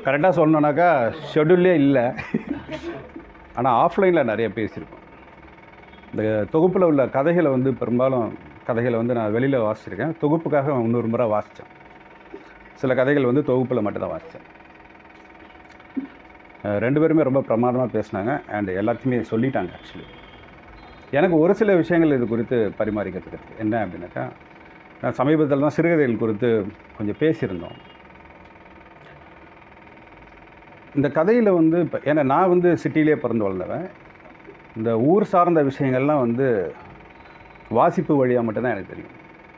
கரெக்டாக சொல்லணுன்னாக்கா ஷெடியூல்லே இல்லை ஆனால் ஆஃப்லைனில் நிறைய பேசியிருக்கோம் இந்த தொகுப்பில் உள்ள கதைகளை வந்து பெரும்பாலும் கதைகளை வந்து நான் வெளியில் வாசிச்சிருக்கேன் தொகுப்புக்காக இன்னொரு முறை வாசித்தேன் சில கதைகள் வந்து தொகுப்பில் மட்டும்தான் வாசித்தேன் அஹ் ரெண்டு பேருமே ரொம்ப பிரமாதமாக பேசினாங்க அண்ட் எல்லாத்தையுமே சொல்லிட்டாங்க ஆக்சுவலி எனக்கு ஒரு சில விஷயங்கள் இது குறித்து பரிமாறிக்கிறதுக்கு இருக்கு. என்ன அப்படின்னாக்கா நான் சமீபத்தில் தான் சிறுகதைகள் குறித்து கொஞ்சம் பேசியிருந்தோம் இந்த கதையில் வந்து இப்போ ஏன்னா நான் வந்து சிட்டியிலே பிறந்து வளர்ந்தவன் இந்த ஊர் சார்ந்த விஷயங்கள்லாம் வந்து வாசிப்பு வழியாக மட்டும்தான் எனக்கு தெரியும்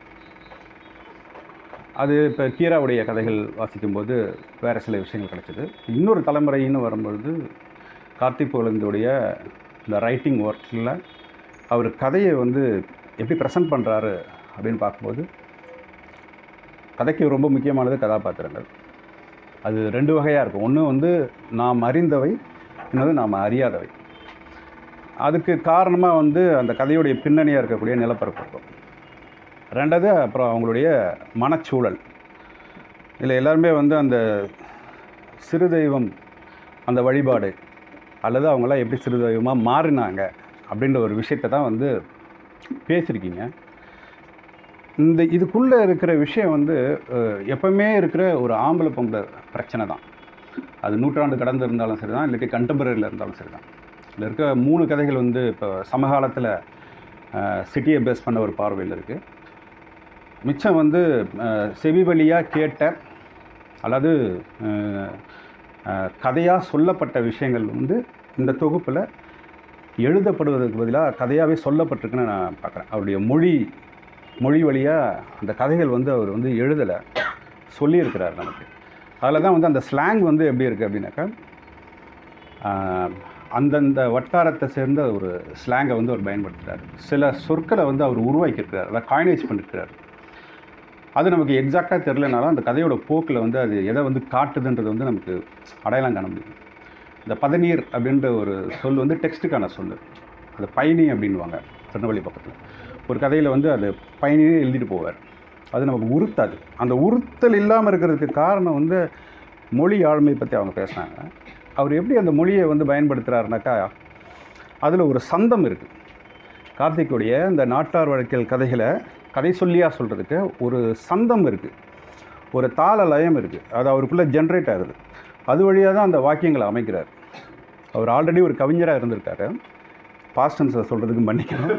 அது இப்போ கீராவுடைய கதைகள் வாசிக்கும்போது வேறு சில விஷயங்கள் கிடைச்சிது இன்னொரு தலைமுறைன்னு வரும்பொழுது கார்த்திக் புகழந்துடைய இந்த ரைட்டிங் ஒர்க்கில் அவர் கதையை வந்து எப்படி ப்ரெசென்ட் பண்ணுறாரு அப்படின்னு பார்க்கும்போது கதைக்கு ரொம்ப முக்கியமானது கதாபாத்திரங்கள் அது ரெண்டு வகையாக இருக்கும் ஒன்று வந்து நாம் அறிந்தவை இன்னொன்று நாம் அறியாதவை அதுக்கு காரணமாக வந்து அந்த கதையுடைய பின்னணியாக இருக்கக்கூடிய நிலப்பரப்பு இருக்கும் ரெண்டாவது அப்புறம் அவங்களுடைய மனச்சூழல் இதில் எல்லாருமே வந்து அந்த சிறு தெய்வம் அந்த வழிபாடு அல்லது அவங்களாம் எப்படி சிறு தெய்வமாக மாறினாங்க அப்படின்ற ஒரு விஷயத்தை தான் வந்து பேசியிருக்கீங்க இந்த இதுக்குள்ளே இருக்கிற விஷயம் வந்து அஹ், எப்பவுமே இருக்கிற ஒரு ஆம்பளை பொம்பளை பிரச்சனை தான் அது நூற்றாண்டு கடந்து இருந்தாலும் சரி தான் இல்லாட்டி கண்டெம்பரரியில் இருந்தாலும் சரி தான் இதில் இருக்க மூணு கதைகள் வந்து இப்போ சமகாலத்தில் சிட்டியை பேஸ் பண்ண ஒரு பார்வையில் இருக்குது மிச்சம் வந்து அஹ், செவி வழியாக கேட்ட அல்லது கதையாக சொல்லப்பட்ட விஷயங்கள் வந்து இந்த தொகுப்பில் எழுதப்படுவதற்கு பதிலாக கதையாகவே சொல்லப்பட்டிருக்குன்னு நான் பார்க்குறேன் அவருடைய மொழி மொழி வழியாக அந்த கதைகள் வந்து அவர் வந்து எழுதலை சொல்லியிருக்கிறார் நமக்கு அதில் தான் வந்து அந்த ஸ்லாங் வந்து எப்படி இருக்குது அப்படின்னாக்கா ஆஹ், அந்தந்த வட்டாரத்தை சேர்ந்த ஒரு ஸ்லாங்கை வந்து அவர் பயன்படுத்துகிறார் சில சொற்களை வந்து அவர் உருவாக்கியிருக்கிறார் அதை காயினேஜ் பண்ணியிருக்கிறார் அது நமக்கு எக்ஸாக்டாக தெரிலனாலும் அந்த கதையோட போக்கில் வந்து அது எதை வந்து காட்டுதுன்றது வந்து நமக்கு அடையாளம் காண முடியும் இந்த பதநீர் அப்படின்ற ஒரு சொல் வந்து டெக்ஸ்ட்டுக்கான சொல் அது பயணி அப்படின்வாங்க திருநெல்வேலி பக்கத்தில் ஒரு கதையில் வந்து அது பயணியே எழுதிட்டு போவார் அது நமக்கு உறுத்தாது அந்த உறுத்தல் இல்லாமல் இருக்கிறதுக்கு காரணம் வந்து மொழி ஆளுமை பற்றி அவங்க பேசுனாங்க அவர் எப்படி அந்த மொழியை வந்து பயன்படுத்துகிறாருனாக்கா அதில் ஒரு சந்தம் இருக்குது கார்த்திக்குடைய இந்த நாட்டார் வழக்கியல் கதைகளை கதை சொல்லியாக சொல்கிறதுக்கு ஒரு சந்தம் இருக்குது ஒரு தாள லயம் இருக்குது அது அவருக்குள்ளே ஜென்ரேட் ஆகுது அது வழியாக தான் அந்த வாக்கியங்களை அமைக்கிறார் அவர் ஆல்ரெடி ஒரு கவிஞராக இருந்திருக்காரு பாஸ்டன்ஸை சொல்கிறதுக்கு மன்னிக்கணும்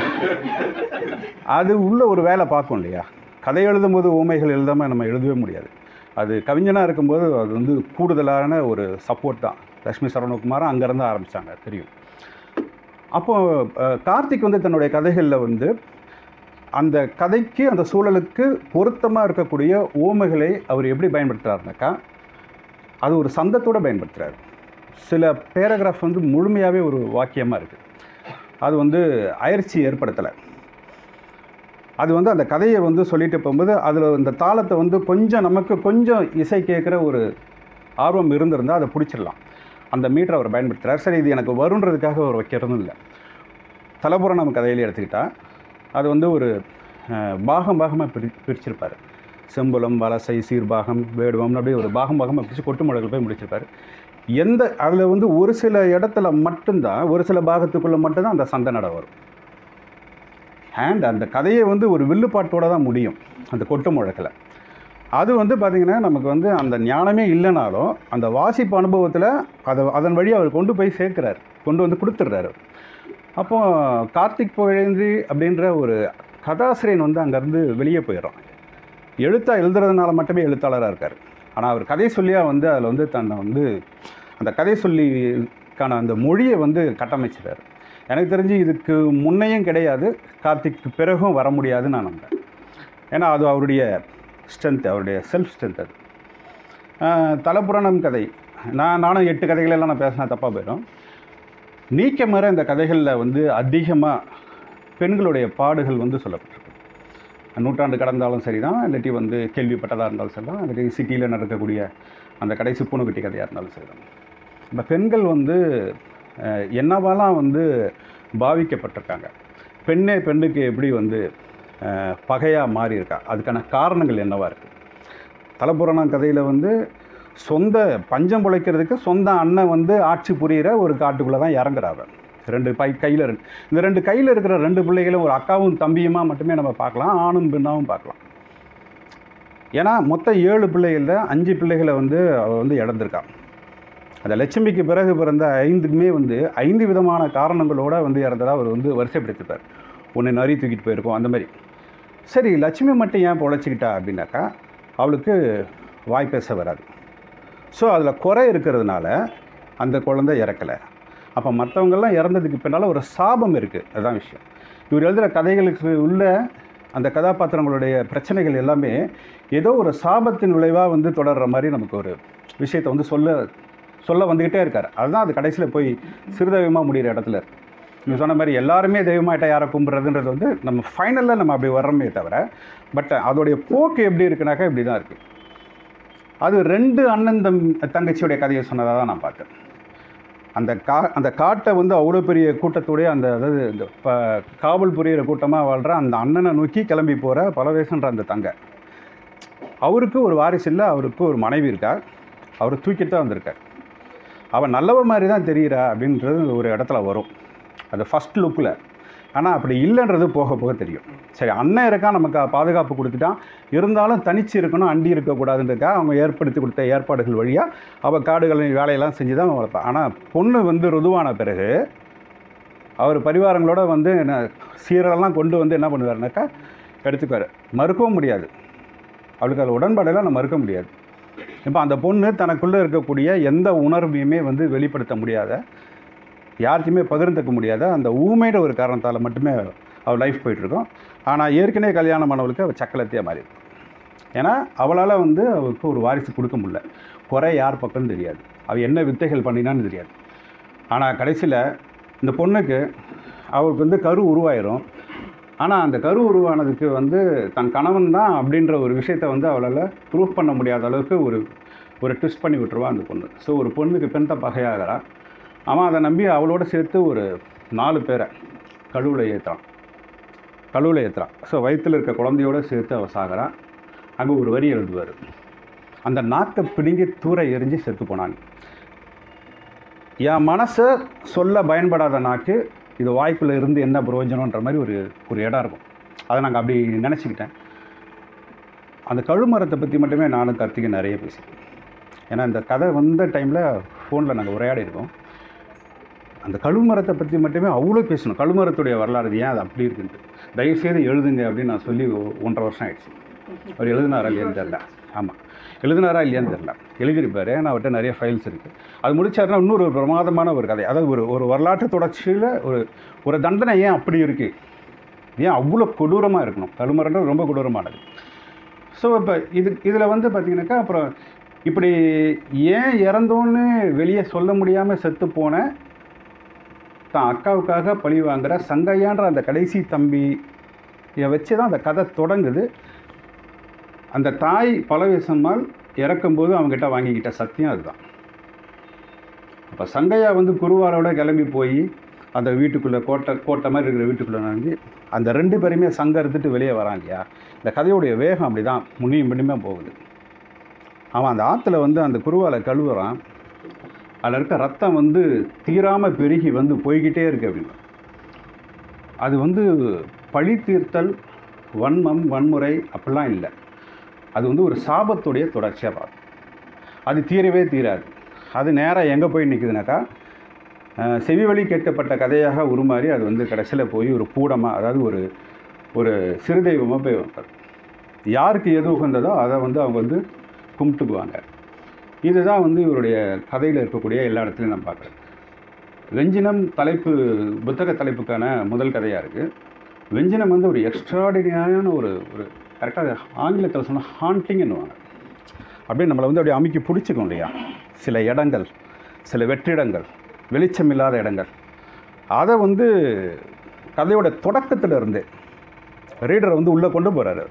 அது உள்ள ஒரு வேலை பார்க்கும் இல்லையா கதை எழுதும் போது ஊமைகள் எழுதாமல் நம்ம எழுதவே முடியாது அது கவிஞனாக இருக்கும்போது அது வந்து கூடுதலான ஒரு சப்போர்ட் தான் லக்ஷ்மி சரவணகுமாரும் அங்கேருந்து ஆரம்பித்தாங்க தெரியும் அப்போது கார்த்திக் வந்து தன்னுடைய கதைகளில் வந்து அந்த கதைக்கு அந்த சூழலுக்கு பொருத்தமாக இருக்கக்கூடிய ஓமைகளை அவர் எப்படி பயன்படுத்துகிறாருனாக்கா அது ஒரு சந்தத்தோடு பயன்படுத்துகிறார் சில பேராகிராஃப் வந்து முழுமையாகவே ஒரு வாக்கியமாக இருக்குது அது வந்து அயற்சி ஏற்படுத்தலை அது வந்து அந்த கதையை வந்து சொல்லிட்டு போகும்போது அதில் இந்த தாளத்தை வந்து கொஞ்சம் நமக்கு கொஞ்சம் இசை கேட்குற ஒரு ஆர்வம் இருந்திருந்தால் அதை பிடிச்சிடலாம் அந்த மீட்டரை அவர் பயன்படுத்துகிறார் சரி இது எனக்கு வருன்றதுக்காக அவர் வைக்கிறதும் இல்லை தலபுராணம் கதையிலே எடுத்துக்கிட்டா அது வந்து ஒரு அஹ், பாகம் பாகமாக பிரி பிரிச்சிருப்பார் செம்புலம் வலசை சீர்பாகம் வேடுவம்னு அப்படியே ஒரு பாகம் பாகமாக பிரித்து கொட்டு முழக்கில் போய் முடிச்சிருப்பார் எந்த அதில் வந்து ஒரு சில இடத்துல மட்டும்தான் ஒரு சில பாகத்துக்குள்ளே மட்டும்தான் அந்த சண்டை நட வரும் அண்ட் அந்த கதையை வந்து ஒரு வில்லுப்பாட்டோட தான் முடியும் அந்த கொட்டு முழக்கில் அது வந்து பார்த்திங்கன்னா நமக்கு வந்து அந்த ஞானமே இல்லைனாலும் அந்த வாசிப்பு அனுபவத்தில் அதை அதன் வழி அவர் கொண்டு போய் சேர்க்குறாரு கொண்டு வந்து கொடுத்துட்றாரு அப்போ கார்த்திக் புகழேந்தி அப்படின்ற ஒரு கதாசிரியன் வந்து அங்கேருந்து வெளியே போயிடுறான் எழுத்தா எழுதுறதுனால மட்டுமே எழுத்தாளராக இருக்கார் ஆனால் அவர் கதை சொல்லியாக வந்து அதில் வந்து தன்னை வந்து அந்த கதை சொல்லிக்கான அந்த மொழியை வந்து கட்டமைச்சிட்டார் எனக்கு தெரிஞ்சு இதுக்கு முன்னையும் கிடையாது கார்த்திக்கு பிறகும் வர முடியாதுன்னு நான் நம்புறேன் ஏன்னா அது அவருடைய ஸ்ட்ரென்த் அவருடைய செல்ஃப் ஸ்ட்ரென்த் அது ஆஹ் தலபுராணம் கதை நான் நானும் எட்டு கதைகளெல்லாம் நான் பேசினா தப்பாக போயிடும் நீக்க மற இந்த கதைகளில் வந்து அதிகமாக பெண்களுடைய பாடுகள் வந்து சொல்லப்பட்டிருக்கு நூற்றாண்டு கடந்தாலும் சரி தான் இல்லாட்டி வந்து கேள்விப்பட்டதாக இருந்தாலும் சரி தான் இல்லாட்டி சிட்டியில் நடக்கக்கூடிய அந்த கடைசி பூனைக்குட்டி கதையாக இருந்தாலும் சரி தான் இந்த பெண்கள் வந்து அஹ், என்னவாலாம் வந்து பாவிக்கப்பட்டிருக்காங்க பெண்ணே பெண்ணுக்கு எப்படி வந்து பகையாக மாறி இருக்கா அதுக்கான காரணங்கள் என்னவா இருக்குது தலபுராணம் கதையில் வந்து சொந்த பஞ்சம் பிழைக்கிறதுக்கு சொந்த அண்ணன் வந்து ஆட்சி புரிகிற ஒரு காட்டுக்குள்ளே தான் இறங்குறாரு ரெண்டு பை கையில் ரெண்டு இந்த ரெண்டு கையில் இருக்கிற ரெண்டு பிள்ளைகளும் ஒரு அக்காவும் தம்பியுமா மட்டுமே நம்ம பார்க்கலாம் ஆணும் பெண்ணாவும் பார்க்கலாம் ஏன்னா மொத்தம் ஏழு பிள்ளைகளில் அஞ்சு பிள்ளைகளை வந்து அவ வந்து இழந்திருக்கா அந்த லட்சுமிக்கு பிறகு பிறந்த ஐந்துக்குமே வந்து ஐந்து விதமான காரணங்களோட வந்து இறந்ததா அவர் வந்து வரிசைப்படுத்திப்பார் ஒன்று நரி தூக்கிட்டு போயிருக்கோம் அந்த மாதிரி சரி லட்சுமி மட்டும் ஏன் பொழைச்சிக்கிட்டா அப்படின்னாக்கா அவளுக்கு வாய் பேச வராது ஸோ அதில் குறை இருக்கிறதுனால அந்த குழந்தை இறக்கலை அப்போ மற்றவங்கெல்லாம் இறந்ததுக்கு பின்னால் ஒரு சாபம் இருக்குது அதுதான் விஷயம் இவர் எழுதுகிற கதைகளுக்கு உள்ள அந்த கதாபாத்திரங்களுடைய பிரச்சனைகள் எல்லாமே ஏதோ ஒரு சாபத்தின் விளைவாக வந்து தொடர்ற மாதிரி நமக்கு ஒரு விஷயத்தை வந்து சொல்ல சொல்ல வந்துக்கிட்டே இருக்கார் அதுதான் அது கடைசியில் போய் சிறுதெய்வமாக முடிகிற இடத்துல இருக்கு நீங்கள் சொன்ன மாதிரி எல்லாருமே தெய்வமாயிட்டா யாரை கும்பிட்றதுன்றது வந்து நம்ம ஃபைனலில் நம்ம அப்படி வர்றோமே தவிர பட் அதோடைய போக்கு எப்படி இருக்குனாக்கா இப்படி தான் இருக்குது அது ரெண்டு அண்ணன் தம் தங்கச்சியுடைய கதையை சொன்னதாக தான் நான் பார்த்தேன் அந்த கா அந்த காட்டை வந்து அவ்வளோ பெரிய கூட்டத்தோடைய அந்த அதாவது இந்த ப காவல் புரியிற கூட்டமாக வாழ்கிற அந்த அண்ணனை நோக்கி கிளம்பி போகிற பலவேசன்ற அந்த தங்க அவருக்கு ஒரு வாரிசு இல்லை அவருக்கு ஒரு மனைவி இருக்கா அவர் தூக்கிட்டு தான் வந்திருக்கார் அவன் நல்லவ மாதிரி தான் தெரிகிறா அப்படின்றது ஒரு இடத்துல வரும் அது ஃபஸ்ட் லுக்கில் ஆனால் அப்படி இல்லைன்றது போக போக தெரியும் சரி அண்ணன் இருக்கா நமக்கு பாதுகாப்பு கொடுத்துட்டான் இருந்தாலும் தனிச்சு இருக்கணும் அண்டி இருக்கக்கூடாதுன்றதுக்காக அவங்க ஏற்படுத்தி கொடுத்த ஏற்பாடுகள் வழியாக அவள் காடுகளின் வேலையெல்லாம் செஞ்சு தான் வளர்ப்பான் ஆனால் பொண்ணு வந்து ருதுவான பிறகு அவர் பரிவாரங்களோட வந்து என்ன சீரெல்லாம் கொண்டு வந்து என்ன பண்ணுவாருனாக்கா எடுத்துக்குவார் மறுக்கவும் முடியாது அவளுக்கு அதில் உடன்பாடெல்லாம் நான் மறுக்க முடியாது இப்போ அந்த பொண்ணு தனக்குள்ளே இருக்கக்கூடிய எந்த உணர்வையுமே வந்து வெளிப்படுத்த முடியாத யார்கிட்டையுமே பகிர்ந்துக்க முடியாத அந்த ஊமையிட ஒரு காரணத்தால் மட்டுமே அவள் லைஃப் போயிட்டுருக்கோம் ஆனால் ஏற்கனவே கல்யாணம் ஆனவளுக்கு அவள் சக்கலத்தையாக மாறி இருக்கும் ஏன்னா அவளால் வந்து அவளுக்கு ஒரு வாரிசு கொடுக்க முடியல குறை யார் பக்கம்னு தெரியாது அவள் என்ன வித்தைகள் பண்ணினான்னு தெரியாது ஆனால் கடைசியில் இந்த பொண்ணுக்கு அவளுக்கு வந்து கரு உருவாயிரும் ஆனால் அந்த கரு உருவானதுக்கு வந்து தன் கணவன் தான் அப்படின்ற ஒரு விஷயத்தை வந்து அவளால் ப்ரூஃப் பண்ண முடியாத அளவுக்கு ஒரு ஒரு ட்விஸ்ட் பண்ணி விட்டுருவா அந்த பொண்ணு ஸோ ஒரு பொண்ணுக்கு பெண் தான் பகையாகிறா அவன் அதை நம்பி அவளோட சேர்த்து ஒரு நாலு பேரை கழுவில் ஏற்றுறான் கழுவில் ஏற்றுறான் ஸோ வயிற்றில் இருக்க குழந்தையோட சேர்த்து அவள் சாகிறான் அங்கே ஒரு வரி எழுதுவார் அந்த நாக்கை பிடுங்கி தூர எரிஞ்சு செத்து போனான் என் மனசை சொல்ல பயன்படாத நாக்கு இது வாய்க்குள்ளே இருந்து என்ன பிரயோஜனன்ற மாதிரி ஒரு ஒரு இடம் இருக்கும் அதை நாங்கள் அப்படி நினச்சிக்கிட்டேன் அந்த கழுமரத்தை பற்றி மட்டுமே நானும் கார்த்திகை நிறைய பேசியிருக்கேன் ஏன்னா இந்த கதை வந்த டைமில் ஃபோனில் நாங்கள் உரையாடி இருக்கோம் அந்த கழுமரத்தை பற்றி மட்டுமே அவ்வளோ பேசணும் கழுமரத்துடைய வரலாறு இது ஏன் அது அப்படி இருக்குன்ட்டு தயவுசெய்து எழுதுங்க அப்படின்னு நான் சொல்லி ஒ- ஒன்றரை வருஷம் ஆயிடுச்சு அவர் எழுதினாரா இல்லையான்னு தெரில ஆமாம் எழுதினாரா இல்லையான்னு தெரில எழுதியிருப்பார் ஏன்னா அவர்கிட்ட நிறைய ஃபைல்ஸ் இருக்குது அது முடிச்சாருன்னா இன்னொரு ஒரு பிரமாதமான ஒரு கதை அதாவது ஒரு ஒரு வரலாற்று தொடர்ச்சியில் ஒரு ஒரு தண்டனை ஏன் அப்படி இருக்குது ஏன் அவ்வளோ கொடூரமாக இருக்கணும் கழுமரன்றது ரொம்ப கொடூரமானது ஸோ இப்போ இது இதில் வந்து பார்த்தீங்கன்னாக்கா அப்புறம் இப்படி ஏன் இறந்தோன்னு வெளியே சொல்ல முடியாமல் செத்து போன தான் அக்காவுக்காக பழி வாங்குற சங்கையான்ற அந்த கடைசி தம்பி இதை வச்சு தான் அந்த கதை தொடங்குது அந்த தாய் பலவேசம்மாள் இறக்கும்போது அவங்ககிட்ட வாங்கிக்கிட்ட சத்தியம் அதுதான் அப்போ சங்கையா வந்து குருவாரோட கிளம்பி போய் அந்த வீட்டுக்குள்ளே கோட்டை கோட்டை மாதிரி இருக்கிற வீட்டுக்குள்ளே நுழைஞ்சு அந்த ரெண்டு பேருமே சங்க எடுத்துட்டு வெளியே வரான் இல்லையா இந்த கதையுடைய வேகம் அப்படி தான் முன்னியும் பின்னுமே போகுது அவன் அந்த ஆற்றுல வந்து அந்த குருவாலை கழுவுறான் அதில் இருக்க ரத்தம் வந்து தீராமல் பெருகி வந்து போய்கிட்டே இருக்கு அப்படின்னு அது வந்து பழி தீர்த்தல் வன்மம் வன்முறை அப்படிலாம் இல்லை அது வந்து ஒரு சாபத்துடைய தொடர்ச்சியாக பார்க்கும் அது தீரவே தீராது அது நேராக எங்கே போய் நிற்குதுனாக்கா அஹ், செவி வழி கேட்கப்பட்ட கதையாக உருமாறி அது வந்து கடைசியில் போய் ஒரு பூடமாக அதாவது ஒரு ஒரு சிறுதெய்வமாக போய் உட்காரும். யாருக்கு எது உகந்ததோ அதை வந்து அவங்க வந்து கும்பிட்டுக்குவாங்க இதுதான் வந்து இவருடைய கதையில் இருக்கக்கூடிய எல்லா இடத்துலையும் நான் பார்க்குறேன் வெஞ்சினம் தலைப்பு புத்தக தலைப்புக்கான முதல் கதையாக இருக்குது வெஞ்சினம் வந்து ஒரு எக்ஸ்ட்ராடினரியான ஒரு ஒரு கரெக்டாக ஆங்கிலத்தில் சொன்னால் ஹாண்டிங்னுவாங்க அப்படியே நம்மளை வந்து அப்படியே அமுக்கி பிடிச்சிக்கும் இல்லையா சில இடங்கள் சில வெற்றிடங்கள் வெளிச்சம் இல்லாத இடங்கள் அதை வந்து கதையோட தொடக்கத்தில் இருந்து ரீடரை வந்து உள்ளே கொண்டு போகிறாரு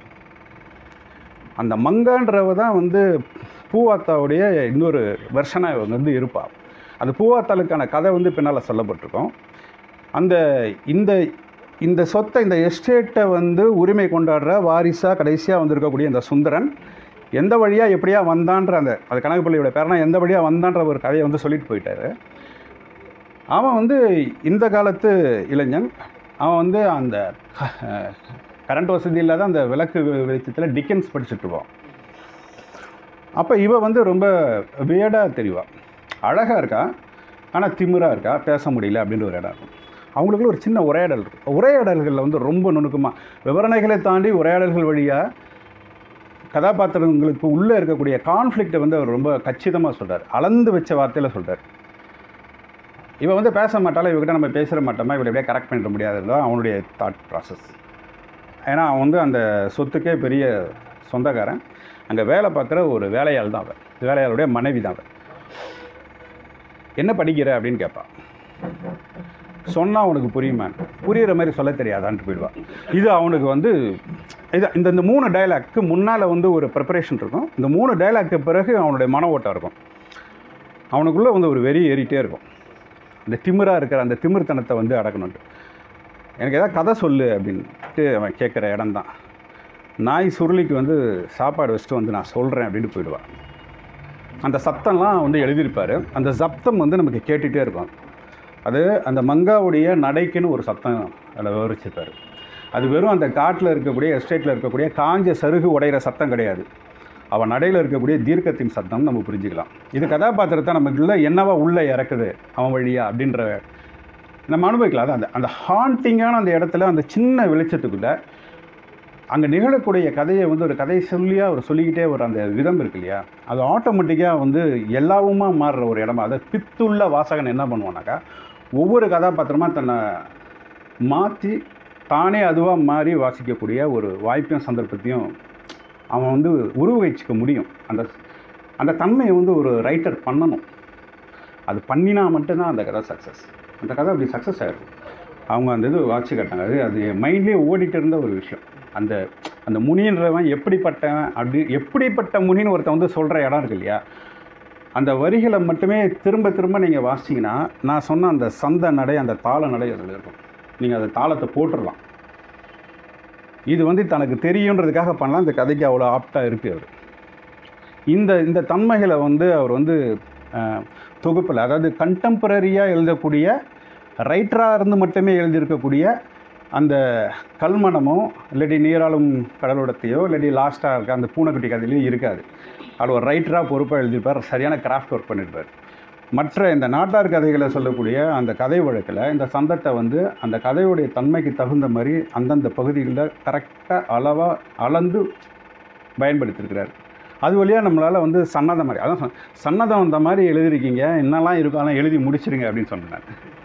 அந்த மங்கான்றவ தான் வந்து பூவாத்தாவுடைய இன்னொரு வெர்ஷனாக இவங்க வந்து இருப்பாள் அந்த பூவாத்தாளுக்கான கதை வந்து பின்னால் சொல்லப்பட்டிருக்கோம் அந்த இந்த இந்த சொத்தை இந்த எஸ்டேட்டை வந்து உரிமை கொண்டாடுற வாரிசாக கடைசியாக வந்திருக்கக்கூடிய இந்த சுந்தரன் எந்த வழியாக எப்படியா வந்தான்ற அந்த அது கனகப்பள்ளியோட பேரனா எந்த வழியாக வந்தான்ற ஒரு கதையை வந்து சொல்லிட்டு போயிட்டாரு அவன் வந்து இந்த காலத்து இளைஞன் அவன் வந்து அந்த கரண்ட் வசதி இல்லாத அந்த விளக்கு வெளிச்சத்தில் டிக்கன்ஸ் படிச்சுட்டு இருப்பான் அப்போ இவ வந்து ரொம்ப வியடாக தெரிவா அழகாக இருக்கா ஆனால் திமிராக இருக்கா பேச முடியல அப்படின்ற ஒரு இடம் இருக்கும் அவங்களுக்குள்ள ஒரு சின்ன உரையாடல் இருக்கும் உரையாடல்களில் வந்து ரொம்ப நுணுக்கமாக விவரணைகளை தாண்டி உரையாடல்கள் வழியாக கதாபாத்திரங்களுக்கு உள்ளே இருக்கக்கூடிய கான்ஃப்ளிக்ட்டை வந்து அவர் ரொம்ப கச்சிதமாக சொல்கிறார் அளந்து வச்ச வார்த்தையில் சொல்கிறார் இவன் வந்து பேச மாட்டாலும் இவகிட்ட நம்ம பேசுகிற மாட்டோமா இவளை எப்படியா கரெக்ட் பண்ணிட முடியாதுன்னு தான் அவனுடைய தாட் ப்ராசஸ் ஏன்னா அவன் வந்து அந்த சொத்துக்கே பெரிய சொந்தக்காரன் அங்கே வேலை பார்க்குற ஒரு வேலையாள் தான் அவன் வேலையாளுடைய மனைவி தான் அவன் என்ன படிக்கிற அப்படின்னு கேட்பான் சொன்னால் அவனுக்கு புரியுமா புரியுற மாதிரி சொல்ல தெரியாதான்ட்டு போயிடுவான் இது அவனுக்கு வந்து இது இந்த இந்த மூணு டைலாக்கு முன்னால் வந்து ஒரு ப்ரிப்பரேஷன் இருக்கும் இந்த மூணு டைலாக்கு பிறகு அவனுடைய மன ஓட்டம் இருக்கும் அவனுக்குள்ளே வந்து ஒரு வெறி ஏறிட்டே இருக்கும் இந்த திமிராக இருக்கிற அந்த திமிர்த்தனத்தை வந்து அடக்கணுன்ட்டு எனக்கு ஏதாவது கதை சொல்லு அப்படின்ட்டு அவன் கேட்குற இடம் தான் நாய் சுருளிக்கு வந்து சாப்பாடு வச்சுட்டு வந்து நான் சொல்கிறேன் அப்படின்னு போயிடுவான் அந்த சத்தம்லாம் வந்து எழுதியிருப்பார் அந்த சப்தம் வந்து நமக்கு கேட்டுகிட்டே இருக்கும் அது அந்த மங்காவுடைய நடைக்குன்னு ஒரு சத்தம் அதில் விவரிச்சிருப்பார் அது வெறும் அந்த காட்டில் இருக்கக்கூடிய எஸ்டேட்டில் இருக்கக்கூடிய காஞ்ச சருகு உடையிற சத்தம் கிடையாது அவன் நடையில் இருக்கக்கூடிய தீர்க்கத்தின் சத்தம் நம்ம புரிஞ்சுக்கலாம் இது கதாபாத்திரத்தை நமக்குள்ள என்னவா உள்ளே இறக்குது அவன் வழியா அப்படின்ற நம்ம அனுபவிக்கலாம் அதான் அந்த அந்த ஹாண்டிங்கான அந்த இடத்துல அந்த சின்ன வெளிச்சத்துக்குள்ள அங்கே நிகழக்கூடிய கதையை வந்து ஒரு கதை சொல்லியாக ஒரு சொல்லிக்கிட்டே ஒரு அந்த விதம் இருக்கு இல்லையா அது ஆட்டோமேட்டிக்காக வந்து எல்லாவுமா மாறுற ஒரு இடமா அதை பித்துள்ள வாசகன் என்ன பண்ணுவானாக்கா ஒவ்வொரு கதாபாத்திரமாக தன்னை மாற்றி தானே அதுவாக மாறி வாசிக்கக்கூடிய ஒரு வாய்ப்பையும் சந்தர்ப்பத்தையும் அவன் வந்து உருவகிச்சிக்க முடியும் அந்த அந்த தன்மையை வந்து ஒரு ரைட்டர் பண்ணணும் அது பண்ணினா மட்டும்தான் அந்த கதை சக்ஸஸ் அந்த கதை அப்படி சக்ஸஸ் ஆகிடும் அவங்க அந்த இது வாட்சி கட்டாங்க அது அது மைண்ட்லேயே ஓடிட்டு இருந்த ஒரு விஷயம் அந்த அந்த முனின்றவன் எப்படிப்பட்டவன் அப்படி எப்படிப்பட்ட முனின்னு ஒருத்தன் வந்து சொல்கிற இடம் இருக்கு இல்லையா அந்த வரிகளை மட்டுமே திரும்ப திரும்ப நீங்கள் வாசிச்சிங்கன்னா நான் சொன்ன அந்த சந்த நடை அந்த தாள நடை அதில் இருக்கும் நீங்கள் அந்த தாளத்தை போட்டுடலாம் இது வந்து தனக்கு தெரியுன்றதுக்காக பண்ணலாம் இந்த கதைக்கு அவ்வளோ ஆப்டாக இருக்குது அவர் இந்த இந்த தன்மைகளை வந்து அவர் வந்து தொகுப்பில் அதாவது கண்டெம்பரரியாக எழுதக்கூடிய ரைட்டராக இருந்து மட்டுமே எழுதியிருக்கக்கூடிய அந்த கல்மணமோ இல்லாட்டி நீராளும் கடலோடத்தையோ இல்லாட்டி லாஸ்ட்டாக இருக்க அந்த பூனைக்குட்டி கதையிலையும் இருக்காது அவர் ஒரு ரைட்டராக பொறுப்பாக எழுதியிருப்பார் சரியான கிராஃப்ட் ஒர்க் பண்ணியிருப்பார் மற்ற இந்த நாட்டார் கதைகளை சொல்லக்கூடிய அந்த கதை வழக்கில் இந்த சந்தத்தை வந்து அந்த கதையுடைய தன்மைக்கு தகுந்த மாதிரி அந்தந்த பகுதிகளில் கரெக்டாக அளவாக அளந்து பயன்படுத்தியிருக்கிறார் அது வழியாக நம்மளால் வந்து சன்னதம் மாதிரி அதான் சொன்னேன், சன்னதம் அந்த மாதிரி எழுதிருக்கீங்க என்னெல்லாம் இருக்கும் அதெல்லாம் எழுதி முடிச்சிருங்க அப்படின்னு சொன்னேன்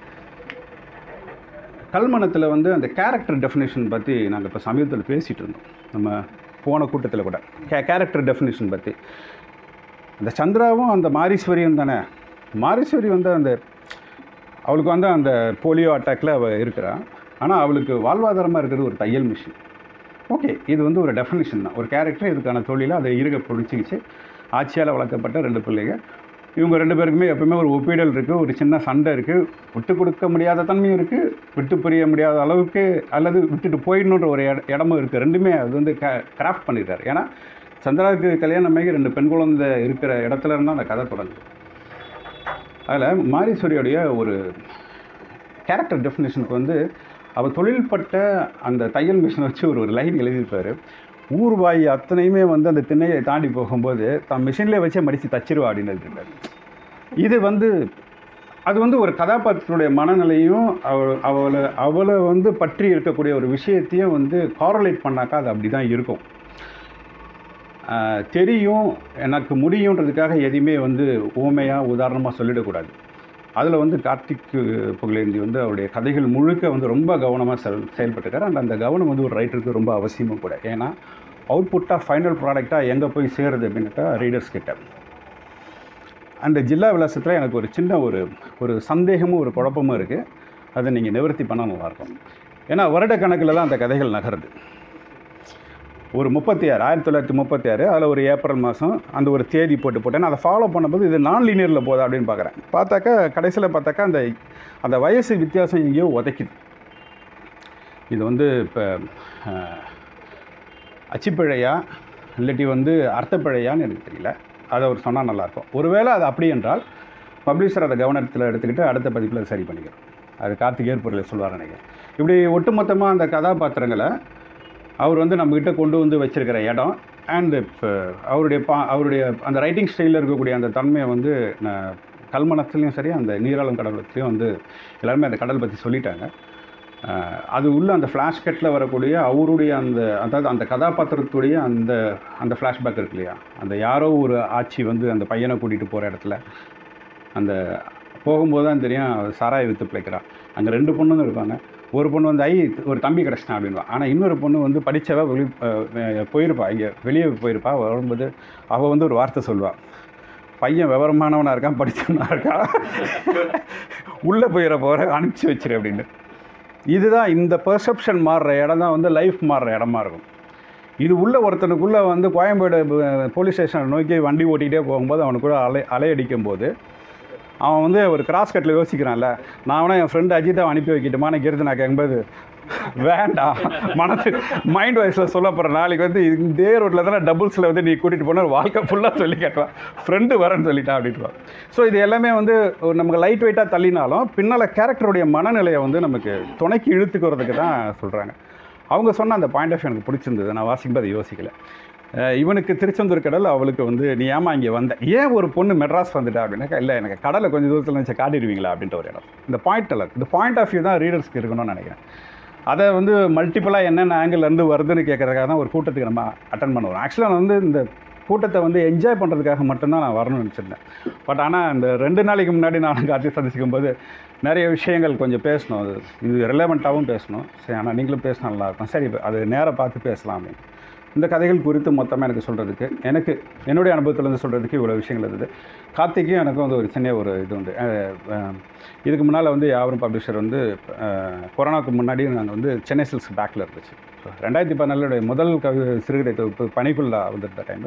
கல்மணத்தில் வந்து அந்த கேரக்டர் டெஃபினேஷன் பற்றி நாங்கள் இப்போ சமீபத்தில் பேசிகிட்டு இருந்தோம் நம்ம போன கூட்டத்தில் கூட கே கேரக்டர் டெஃபினேஷன் பற்றி அந்த சந்திராவும் அந்த மாரீஸ்வரியும் தானே மாரீஸ்வரி வந்து அந்த அவளுக்கு வந்து அந்த போலியோ அட்டாக்கில் அவள் இருக்கிறா ஆனால் அவளுக்கு வாழ்வாதாரமாக இருக்கிறது ஒரு தையல் மிஷின் ஓகே இது வந்து ஒரு டெஃபினேஷன் தான் ஒரு கேரக்டர் இதுக்கான தொழிலை அதை இருக பிடிச்சிக்கிச்சு ஆட்சியால் வளர்க்கப்பட்ட ரெண்டு பிள்ளைங்க இவங்க ரெண்டு பேருக்குமே எப்பவுமே ஒரு ஒப்பீடல் இருக்குது ஒரு சின்ன சண்டை இருக்குது விட்டு கொடுக்க முடியாத தன்மையும் இருக்குது விட்டு புரிய முடியாத அளவுக்கு அல்லது விட்டுட்டு போயிடணுன்ற ஒரு இட இடமும் இருக்குது ரெண்டுமே அது வந்து க கிராஃப்ட் பண்ணியிருக்காரு ஏன்னா சந்திராவுக்கு கல்யாணமாகி ரெண்டு பெண் குழந்தை இருக்கிற இடத்துல இருந்தால் அந்த கதை தொடங்குது அதில் மாரீஸ்வரியோடைய ஒரு கேரக்டர் டெஃபினேஷனுக்கு வந்து அவர் தொழில்பட்ட அந்த தையல் மிஷினை வச்சு ஒரு ஒரு லைன் எழுதியிருப்பார் ஊர்வாய் அத்தனையுமே வந்து அந்த திண்ணையை தாண்டி போகும்போது தான் மிஷின்லேயே வச்சே மடித்து தச்சிருவா அப்படின்னு எழுதியிருப்பார் இது வந்து அது வந்து ஒரு கதாபாத்திரத்துடைய மனநிலையும் அவள் அவளை அவளை வந்து பற்றி இருக்கக்கூடிய ஒரு விஷயத்தையும் வந்து காரலேட் பண்ணாக்கா அது அப்படி தான் இருக்கும் ஆஹ் தெரியும் எனக்கு முடியுன்றதுக்காக எதையுமே வந்து ஊமையாக உதாரணமாக சொல்லிடக்கூடாது அதில் வந்து கார்த்திக் புகழேந்தி வந்து அவருடைய கதைகள் முழுக்க வந்து ரொம்ப கவனமாக செல் செயல்பட்டுருக்காரு அண்ட் அந்த கவனம் வந்து ஒரு ரைட்டருக்கு ரொம்ப அவசியமும் கூட ஏன்னா அவுட்புட்டாக ஃபைனல் ப்ராடக்டாக எங்கே போய் சேருது அப்படின்னாக்கா ரீடர்ஸ் கிட்ட அந்த ஜில்லா விலாசத்தில் எனக்கு ஒரு சின்ன ஒரு ஒரு சந்தேகமும் ஒரு குழப்பமும் இருக்குது அதை நீங்கள் நிவர்த்தி பண்ணால் நல்லாயிருக்கும் ஏன்னா வருடக்கணக்கில் தான் அந்த கதைகள் நகருது ஒரு முப்பத்தி ஆறு ஆயிரத்தி தொள்ளாயிரத்தி முப்பத்தி ஆறு அதில் ஒரு ஏப்ரல் மாதம் அந்த ஒரு தேதி போட்டு போட்டேன் அதை ஃபாலோ பண்ணும்போது இது நான் லீனியரில் போதா அப்படின்னு பார்க்குறேன் பார்த்தாக்கா கடைசியில் பார்த்தாக்கா அந்த அந்த வயசு வித்தியாசம் எங்கேயோ உதைக்குது இது வந்து இப்போ அச்சிப்பிழையா இல்லாட்டி வந்து அர்த்தப்பிழையான்னு எனக்கு தெரியல அதை அவர் சொன்னால் நல்லாயிருக்கும் ஒருவேளை அது அப்படி என்றால் பப்ளிஷர் அதை கவனத்தில் எடுத்துக்கிட்டு அடுத்த பதிப்பில் அதை சரி பண்ணிக்கிறோம் அது கார்த்திக் ஏற்பொருளை சொல்வார் நினைக்கிறேன் இப்படி ஒட்டுமொத்தமாக அந்த கதாபாத்திரங்களை அவர் வந்து நம்மக்கிட்ட கொண்டு வந்து வச்சிருக்கிற இடம் அண்ட் இப்போ அவருடைய பா அவருடைய அந்த ரைட்டிங் ஸ்டைலில் இருக்கக்கூடிய அந்த தன்மையை வந்து நான் கல்மணத்துலேயும் சரி அந்த நீராளம் கடவுளத்துலேயும் வந்து எல்லாருமே அந்த கடல் பற்றி சொல்லிட்டாங்க அஹ் அது உள்ள அந்த ஃப்ளாஷ்கட்டில் வரக்கூடிய அவருடைய அந்த அதாவது அந்த கதாபாத்திரத்துடைய அந்த அந்த ஃப்ளாஷ்பேக் இருக்கு இல்லையா அந்த யாரோ ஒரு ஆட்சி வந்து அந்த பையனை கூட்டிகிட்டு போகிற இடத்துல அந்த போகும்போது தான் தெரியும் அவ சாராய வித்து பிழைக்கிறான் அங்கே ரெண்டு பொண்ணுங்க இருப்பாங்க ஒரு பொண்ணு வந்து ஐ ஒரு தம்பி கிடச்சிட்டான் அப்படின்வா ஆனால் இன்னொரு பொண்ணு வந்து படித்தவ வெளி அஹ் அஹ் போயிருப்பா இங்கே வெளியே போயிருப்பா வரும்போது அவள் வந்து ஒரு வார்த்தை சொல்லுவாள் பையன் விவரமானவனாக இருக்கான் படித்தவனாக இருக்கான் உள்ளே போயிட போகிற அனுப்பிச்சி வச்சிரு அப்படின்னு இதுதான் இந்த பெர்செப்ஷன் மாறுற இடம் தான் வந்து லைஃப் மாறுற இடமா இருக்கும் இது உள்ள ஒருத்தனுக்குள்ளே வந்து கோயம்பேடு போலீஸ் ஸ்டேஷனை நோக்கி வண்டி ஓட்டிகிட்டே போகும்போது அவனுக்குள்ள அலை அலையடிக்கும் போது அவன் வந்து ஒரு கிராஸ் கட்டில் யோசிக்கிறான்ல நான் வேணா என் ஃப்ரெண்டு அஜித்தை அனுப்பி வைக்கட்டுமா நான் கேட்டு நான் கேட்கும்போது வேண்டாம் மனசு மைண்ட் வாய்ஸில் சொல்ல போகிறேன் நாளைக்கு வந்து இதே ரோட்டில் தானே டபுள்ஸில் வந்து நீ கூட்டிகிட்டு போன வாழ்க்கை ஃபுல்லாக சொல்லி கேட்டுவான் ஃப்ரெண்டு வரேன்னு சொல்லிட்டான் அப்படின்ட்டுவான் ஸோ இது எல்லாமே வந்து ஒரு நமக்கு லைட் வெயிட்டாக தள்ளினாலும் பின்னால் கேரக்டருடைய மனநிலையை வந்து நமக்கு துணைக்கு இழுத்துக்கிறதுக்கு தான் சொல்கிறாங்க அவங்க சொன்ன அந்த பாயிண்ட் ஆஃப் எனக்கு பிடிச்சிருந்தது நான் வாசிக்கும்போது அதை யோசிக்கல அஹ் இவனுக்கு திருச்செந்தூர் கடல் அவளுக்கு வந்து நீ ஏமா இங்கே வந்த ஏன் ஒரு பொண்ணு மெட்ராஸ் வந்துட்டா அப்படின்னாக்கா இல்லை எனக்கு கடலை கொஞ்சம் தூரத்தில் நினச்சி காட்டிடுவீங்களா அப்படின்ற ஒரு இடம் இந்த பாயிண்ட் எல்லாம் இந்த பாயிண்ட் ஆஃப் வியூ தான் ரீடர்ஸ்க்கு இருக்கணும்னு நினைக்கிறேன் அதை வந்து மல்டிப்புளாக என்னென்ன angle ல இருந்து வருதுன்னு கேட்கறதுக்காக தான் ஒரு கூட்டத்துக்கு நம்ம அட்டன் பண்ணுவோம் ஆக்சுவலாக நான் வந்து இந்த கூட்டத்தை வந்து என்ஜாய் பண்ணுறதுக்காக மட்டும்தான் நான் வரணும்னு நினச்சிருந்தேன் பட் ஆனால் இந்த ரெண்டு நாளைக்கு முன்னாடி நான் காட்சி சந்திச்சிக்கும் போது நிறைய விஷயங்கள் கொஞ்சம் பேசணும் அது இது ரெலவெண்ட்டாகவும் பேசணும் சரி ஆனால் நீங்களும் பேசினா நல்லாயிருக்கும் சரி அது நேராக பார்த்து பேசலாம் அப்படின்னு இந்த கதைகள் குறித்து மொத்தமாக எனக்கு சொல்கிறதுக்கு எனக்கு என்னுடைய அனுபவத்திலேருந்து சொல்கிறதுக்கு இவ்வளோ விஷயங்கள் இருந்தது கார்த்திக்கும் எனக்கும் வந்து ஒரு சின்ன ஒரு இது உண்டு அஹ், அஹ், இதுக்கு முன்னால் வந்து யாவரும் பப்ளிஷர் வந்து அஹ், கொரோனாவுக்கு முன்னாடி நாங்கள் வந்து சென்னை சில்ஸ் பேக்கில் இருந்துச்சு ஸோ ரெண்டாயிரத்தி பதினாலுடைய முதல் கவி சிறுகதை தொகுப்பு பனிக்குள்ளா வந்திருந்த டைமு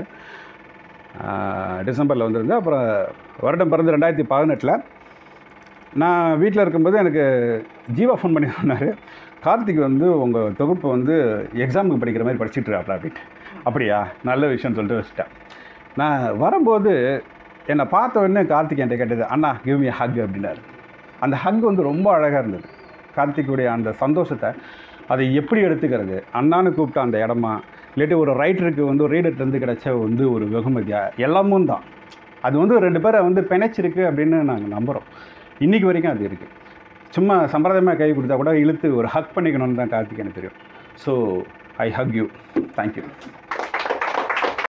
டிசம்பரில் வந்திருந்து அப்புறம் வருடம் பிறந்து ரெண்டாயிரத்தி பதினெட்டில் நான் வீட்டில் இருக்கும்போது எனக்கு ஜீவா ஃபோன் பண்ணி சொன்னார் கார்த்திக் வந்து உங்கள் தொகுப்பு வந்து எக்ஸாமுக்கு படிக்கிற மாதிரி படிச்சுட்டு இருக்காப்ல அப்படின்ட்டு அப்படியா நல்ல விஷயம்னு சொல்லிட்டு வச்சுட்டேன் நான் வரும்போது என்னை பார்த்த உடனே கார்த்திக் என்கிட்ட கேட்டது அண்ணா கிவ் மீ ஹக் அப்படின்னாரு அந்த ஹக் வந்து ரொம்ப அழகாக இருந்தது கார்த்திக்குடைய அந்த சந்தோஷத்தை அதை எப்படி எடுத்துக்கிறது அண்ணான்னு கூப்பிட்ட அந்த இடமா இல்லாட்டி ஒரு ரைட்டருக்கு வந்து ரீடர்லேருந்து கிடைச்ச வந்து ஒரு வெகுமதியா எல்லாமும் தான் அது வந்து ரெண்டு பேரை வந்து பிணைச்சிருக்கு அப்படின்னு நாங்கள் நம்புகிறோம் இன்றைக்கி வரைக்கும் அது இருக்குது சும்மா சம்பிரதாயமாக கை கொடுத்தா கூட இழுத்து ஒரு ஹக் பண்ணிக்கணும்னு தான் கார்த்திக் எனக்கு தெரியும் so I hug you thank you